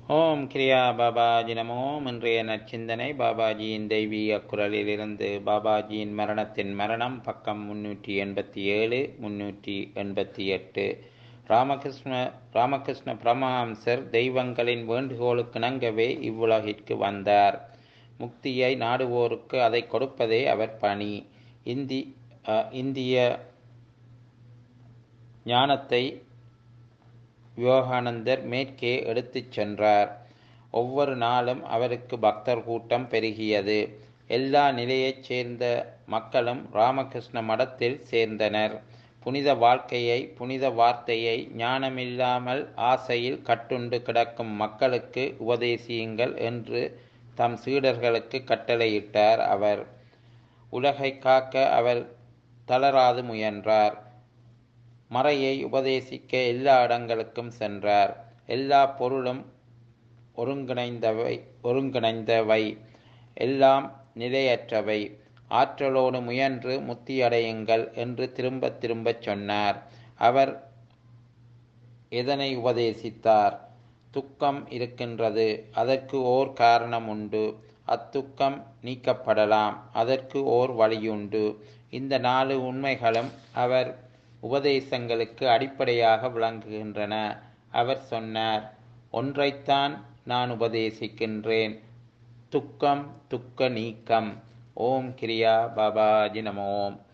ஓம் கிரியா பாபாஜி நமோ இன்றைய நற்சிந்தனை பாபாஜியின் தெய்வீக குரலிலிருந்து பாபாஜியின் மரணத்தின் மரணம் பக்கம் முன்னூற்றி எண்பத்தி ஏழு முன்னூற்றி எண்பத்தி எட்டு ராமகிருஷ்ண ராமகிருஷ்ண பிரமஹம்சர் தெய்வங்களின் வேண்டுகோளுக்கிணங்கவே இவ்வுலகிற்கு வந்தார் முக்தியை நாடுவோருக்கு அதை கொடுப்பதே அவர் பணி இந்தி அஹ், இந்திய ஞானத்தை விவேகானந்தர் மேற்கே எடுத்துச் சென்றார் ஒவ்வொரு நாளும் அவருக்கு பக்தர் கூட்டம் பெருகியது எல்லா நிலையைச் சேர்ந்த மக்களும் ராமகிருஷ்ண மடத்தில் சேர்ந்தனர் புனித வாழ்க்கையை புனித வார்த்தையை ஞானமில்லாமல் ஆசையில் கட்டுண்டு கிடக்கும் மக்களுக்கு உபதேசியுங்கள் என்று தம் சீடர்களுக்கு கட்டளையிட்டார் அவர் உலகை காக்க அவர் தளராது முயன்றார் மறையை உபதேசிக்க எல்லா இடங்களுக்கும் சென்றார் எல்லா பொருளும் ஒருங்கிணைந்தவை ஒருங்கிணைந்தவை எல்லாம் நிலையற்றவை ஆற்றலோடு முயன்று முத்தியடையுங்கள் என்று திரும்ப திரும்பச் சொன்னார் அவர் எதனை உபதேசித்தார் துக்கம் இருக்கின்றது அதற்கு ஓர் காரணம் உண்டு அத்துக்கம் நீக்கப்படலாம் அதற்கு ஓர் வழியுண்டு இந்த நாலு உண்மைகளும் அவர் உபதேசங்களுக்கு அடிப்படையாக விளங்குகின்றன அவர் சொன்னார் ஒன்றைத்தான் நான் உபதேசிக்கின்றேன் துக்கம் துக்க நீக்கம் ஓம் கிரியா பாபாஜி நம ஓம்